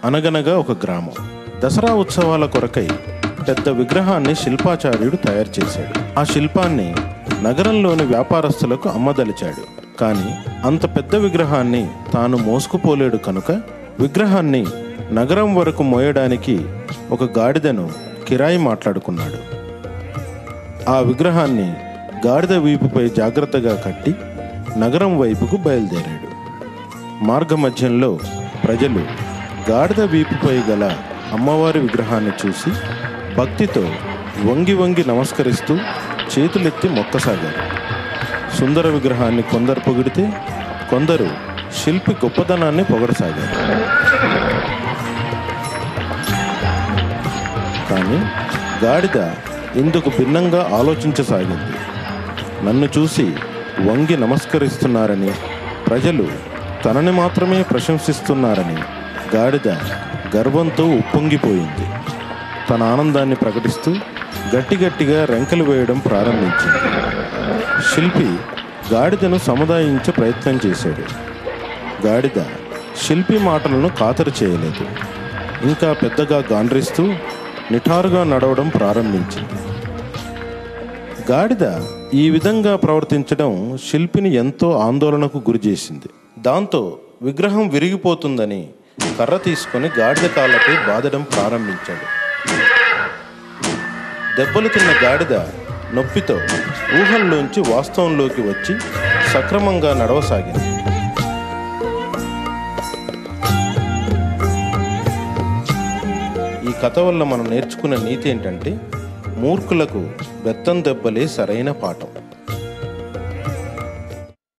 అనగనగా ఒక గ్రామం దసరా ఉత్సవాల కొరకై పెద్ద విగ్రహాన్ని శిల్పాచార్యుడు తయారు చేశాడు ఆ శిల్పాన్ని నగరంలోని వ్యాపారస్తులకు అమ్మదలిచాడు కానీ అంత పెద్ద విగ్రహాన్ని తాను మోసుకుపోలేడు కనుక విగ్రహాన్ని నగరం వరకు మోయడానికి ఒక గాడిదను కిరాయి మాట్లాడుకున్నాడు ఆ విగ్రహాన్ని గాడిద వీపుపై జాగ్రత్తగా కట్టి నగరం వైపుకు బయలుదేరాడు మార్గమధ్యంలో ప్రజలు గాడిద వీపుపై గల అమ్మవారి విగ్రహాన్ని చూసి భక్తితో వంగి వంగి నమస్కరిస్తూ చేతులెత్తి మొక్కసాగారు సుందర విగ్రహాన్ని కొందరు పొగిడితే కొందరు శిల్పి గొప్పదనాన్ని పొగడసాగారు కానీ గాడిద ఇందుకు భిన్నంగా ఆలోచించసాగింది నన్ను చూసి వంగి నమస్కరిస్తున్నారని ప్రజలు తనని మాత్రమే ప్రశంసిస్తున్నారని గాడిద గర్వంతో ఉప్పొంగిపోయింది తన ఆనందాన్ని ప్రకటిస్తూ గట్టిగట్టిగా రెంకలు వేయడం ప్రారంభించింది శిల్పి గాడిదను సముదాయించే ప్రయత్నం చేశాడు గాడిద శిల్పి మాటలను ఖాతరు చేయలేదు ఇంకా పెద్దగా గాండ్రిస్తూ నిఠారుగా నడవడం ప్రారంభించింది గాడిద ఈ విధంగా ప్రవర్తించడం శిల్పిని ఎంతో ఆందోళనకు గురిచేసింది దాంతో విగ్రహం విరిగిపోతుందని కర్ర తీసుకొని గాడిద కాళ్ళపై బాదడం ప్రారంభించాడు దెబ్బలు తిన్న గాడిద నొప్పితో ఊహల్లోంచి వాస్తవంలోకి వచ్చి సక్రమంగా నడవసాగింది ఈ కథ వల్ల మనం నేర్చుకున్న నీతి ఏంటంటే మూర్ఖులకు బెత్తం దెబ్బలే సరైన పాఠం